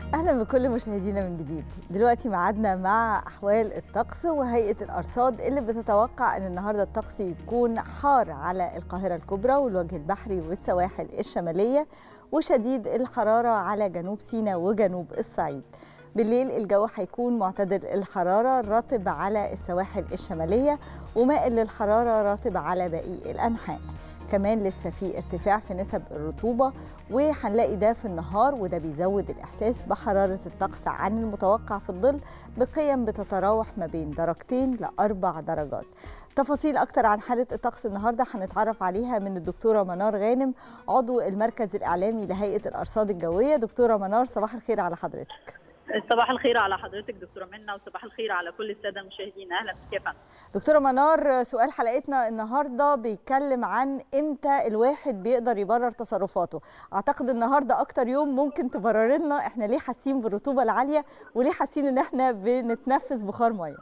اهلا بكل مشاهدينا من جديد دلوقتي ميعادنا مع احوال الطقس وهيئه الارصاد اللي بتتوقع ان النهارده الطقس يكون حار على القاهره الكبرى والوجه البحري والسواحل الشماليه وشديد الحراره على جنوب سيناء وجنوب الصعيد بالليل الجو هيكون معتدل الحراره رطب على السواحل الشماليه ومائل للحراره رطب على باقي الانحاء كمان لسه في ارتفاع في نسب الرطوبة وهنلاقي ده في النهار وده بيزود الإحساس بحرارة الطقس عن المتوقع في الظل بقيم بتتراوح ما بين درجتين لأربع درجات تفاصيل أكتر عن حالة الطقس النهاردة هنتعرف عليها من الدكتورة منار غانم عضو المركز الإعلامي لهيئة الأرصاد الجوية دكتورة منار صباح الخير على حضرتك صباح الخير على حضرتك دكتوره منى وصباح الخير على كل الساده المشاهدين اهلا بك يا فندم دكتوره منار سؤال حلقتنا النهارده بيتكلم عن امتى الواحد بيقدر يبرر تصرفاته اعتقد النهارده اكتر يوم ممكن تبرر لنا احنا ليه حاسين بالرطوبه العاليه وليه حاسين ان احنا بنتنفس بخار ميه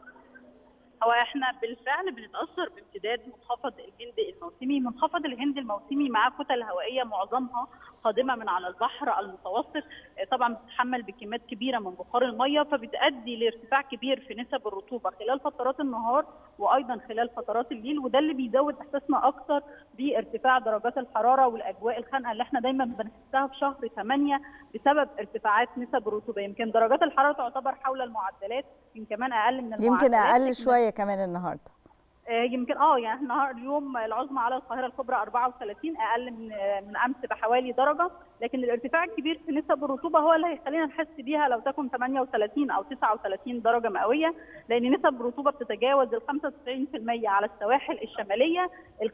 هو احنا بالفعل بنتاثر بامتداد منخفض الهند الموسمي، منخفض الهند الموسمي مع كتل هوائيه معظمها قادمه من على البحر المتوسط، طبعا بتتحمل بكميات كبيره من بخار الميه فبتؤدي لارتفاع كبير في نسب الرطوبه خلال فترات النهار وايضا خلال فترات الليل وده اللي بيزود احساسنا اكثر بارتفاع درجات الحراره والاجواء الخانقه اللي احنا دايما بنحسها في شهر 8 بسبب ارتفاعات نسب الرطوبه، يمكن درجات الحراره تعتبر حول المعدلات يمكن كمان اقل من المعدلات يمكن اقل شويه كمان النهارده يمكن اه يعني النهار اليوم العظمى على القاهره الكبرى 34 اقل من من امس بحوالي درجه لكن الارتفاع الكبير في نسب الرطوبه هو اللي هيخلينا نحس بيها لو تكن 38 او 39 درجه مئويه لان نسب الرطوبه بتتجاوز ال 95% على السواحل الشماليه ال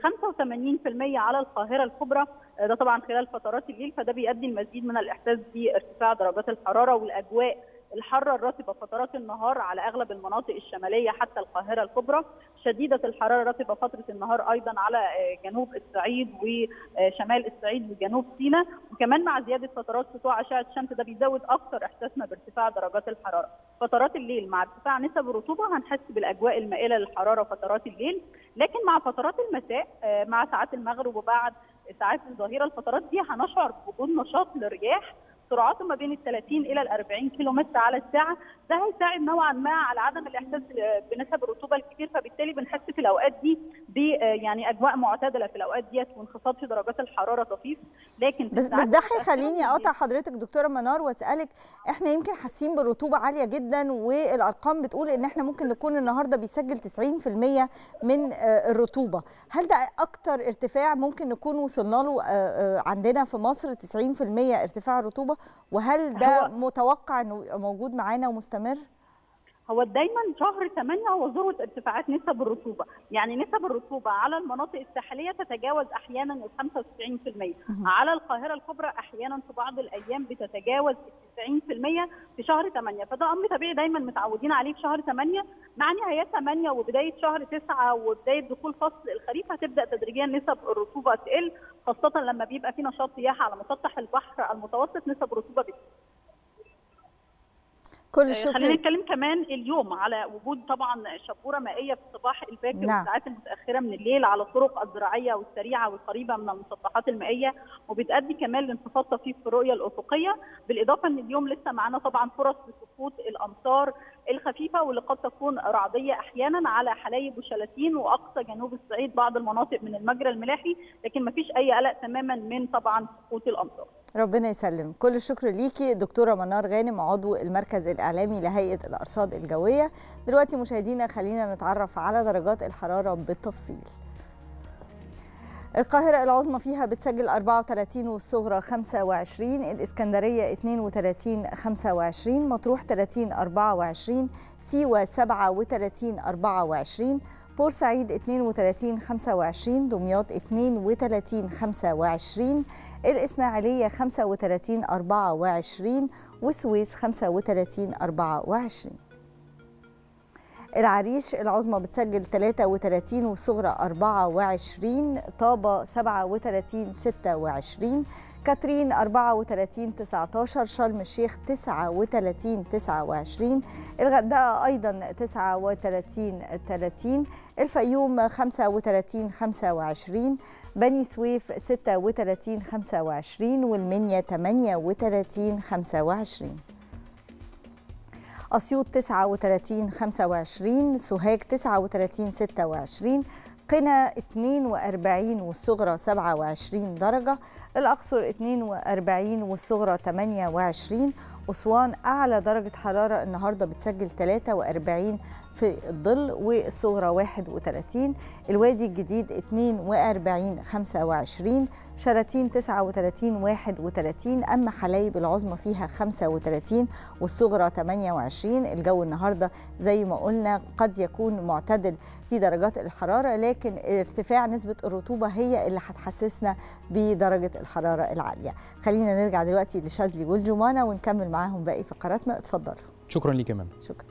85% على القاهره الكبرى ده طبعا خلال فترات الليل فده بيؤدي المزيد من الاحساس بارتفاع درجات الحراره والاجواء الحاره الرطبه فترات النهار على اغلب المناطق الشماليه حتى القاهره الكبرى شديده الحراره الرطبه فتره النهار ايضا على جنوب الصعيد وشمال الصعيد وجنوب سيناء وكمان مع زياده فترات سطوع اشعه الشمس ده بيزود اكثر احساسنا بارتفاع درجات الحراره فترات الليل مع ارتفاع نسب الرطوبه هنحس بالاجواء المائله للحراره فترات الليل لكن مع فترات المساء مع ساعات المغرب وبعد ساعات الظهيره الفترات دي هنشعر بوجود نشاط للرياح سرعته ما بين ال 30 الى ال 40 كيلو متر على الساعه ده هيساعد نوعا ما على عدم الاحساس بنسب الرطوبه الكبير فبالتالي بنحس في الاوقات دي ب يعني اجواء معتدله في الاوقات ديت وانخفاض في درجات الحراره طفيف لكن بس بس ده هيخليني اقاطع حضرتك دكتوره منار واسالك احنا يمكن حاسين بالرطوبه عاليه جدا والارقام بتقول ان احنا ممكن نكون النهارده بيسجل 90% من الرطوبه هل ده اكتر ارتفاع ممكن نكون وصلنا له عندنا في مصر 90% ارتفاع الرطوبه وهل ده متوقع انه موجود معانا ومستمر؟ هو دايما شهر 8 هو ذروه ارتفاعات نسب الرطوبه، يعني نسب الرطوبه على المناطق الساحليه تتجاوز احيانا ال 95%، على القاهره الكبرى احيانا في بعض الايام بتتجاوز ال 90% في شهر 8 فده امر طبيعي دايما متعودين عليه في شهر 8 مع نهايات 8 وبدايه شهر 9 وبدايه دخول فصل الخريف هتبدا تدريجيا نسب الرطوبه تقل خاصه لما بيبقى في نشاط سياحه على مسطح البحر المتوسط نسب الرطوبه بتقل. كل الشكر خلينا نتكلم كمان اليوم على وجود طبعا شبوره مائيه في الصباح الباكر نعم. والساعات المتاخره من الليل على الطرق الزراعيه والسريعه والقريبه من المسطحات المائيه وبتؤدي كمان لانخفاض طفيف في الرؤيه الافقيه بالاضافه ان اليوم لسه معانا طبعا فرص لسقوط الامطار الخفيفه واللي قد تكون رعديه احيانا على حلايب وشلاتين واقصى جنوب الصعيد بعض المناطق من المجرى الملاحي لكن ما فيش اي قلق تماما من طبعا سقوط الامطار. ربنا يسلم كل الشكر ليكي دكتوره منار غانم عضو المركز الاعلامي لهيئه الارصاد الجويه دلوقتي مشاهدينا خلينا نتعرف على درجات الحراره بالتفصيل القاهرة العظمى فيها بتسجل 34 والصغرى 25 الإسكندرية 32 25 مطروح 30 24 سيوة 37 24 بورسعيد 32 25 دمياط 32 25 الإسماعيلية 35 24 والسويس 35 24 العريش العظمى بتسجل 33 والصغرى 24 طابة 37 26 كاترين 34 19 شرم الشيخ 39 29 الغردقة أيضا 39 30 الفيوم 35 25 بني سويف 36 25 والمنيا 38 25 أسيوط 39 25 سوهاج 39 26 قنا 42 والصغرى 27 درجة الأقصر 42 والصغرى 28 أسوان أعلى درجة حرارة النهاردة بتسجل 43 في الظل والصغرى 31 الوادي الجديد 42 25 شلاتين 39 31 أما حلايب العظمى فيها 35 والصغرى 28 الجو النهاردة زي ما قلنا قد يكون معتدل في درجات الحرارة لكن ارتفاع نسبة الرطوبة هي اللي هتحسسنا بدرجة الحرارة العالية خلينا نرجع دلوقتي لشاذلي والجمانة ونكمل معاهم باقي فقراتنا اتفضلوا شكرا ليك يا ماما شكرا